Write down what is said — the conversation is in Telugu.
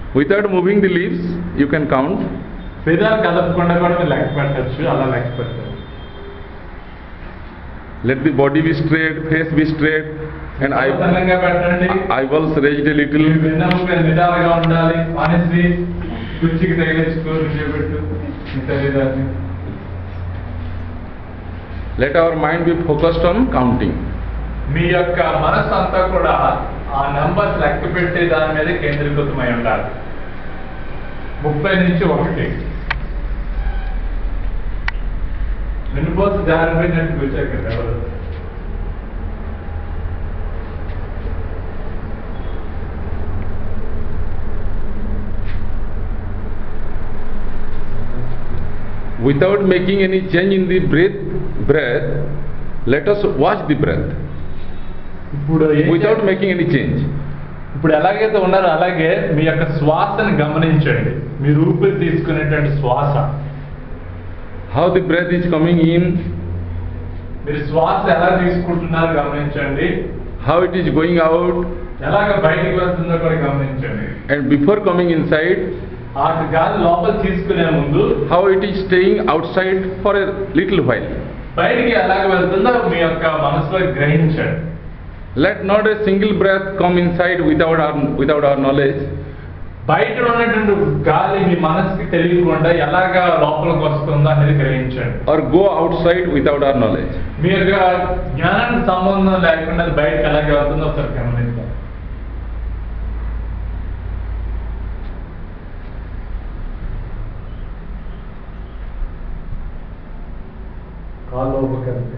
Without moving the leaves, you can count. పెదాలు కదపకుండా కూడా మీరు లెక్క పెట్టచ్చు అలా లెక్క పెట్టచ్చు Let the body be straight, face be straight, and eye, సన్నంగా పెట్టండి eyeballs raised a me little. వెన్నెముక నిటారుగా ఉండాలి అనేసి కుర్చీకి తగిలించుకో నిలబెట్టు మీ శరీరాన్ని Let our mind be focused on counting. మీ యొక్క మనస్సు అంతా కూడా ఆ నంబర్స్ లెక్క పెట్టే దాని మీద కేంద్రీకృతమై ఉండాలి ముప్పై నుంచి ఒకటి వెన్నుపోతు జారిపోయినట్టు కూర్చోరు కదా ఎవరు Without making any change in the breath, breath, let us watch the breath. ఇప్పుడు ఏం Without చేయాలి? making any change. ఇప్పుడు ఎలాగైతే ఉన్నారో అలాగే మీ యొక్క శ్వాసను గమనించండి మీరు ఊపిరి తీసుకునేటువంటి శ్వాస How the breath is coming in, మీరు శ్వాస ఎలా తీసుకుంటున్నారో గమనించండి how it is going out, ఎలాగ బయటికి వెళ్తుందో కూడా గమనించండి and before coming inside, ఆ గాలి లోపల తీసుకునే ముందు how it is staying outside for a little while. బయటికి ఎలాగ వెళ్తుందో మీ యొక్క మనసులో గ్రహించండి Let not a single breath come inside without our, without our knowledge. బయట ఉన్నటువంటి గాలి మీ మనసుకి తెలియకుండా ఎలాగ లోపలికి వస్తుందో అనేది గ్రహించండి or go outside without our knowledge. మీ యొక్క జ్ఞానానికి సంబంధం లేకుండా అది బయటకు ఎలాగ వెళ్తుందో ఒకసారి గమనిద్దాం కాలు లోపలికి వెళ్తే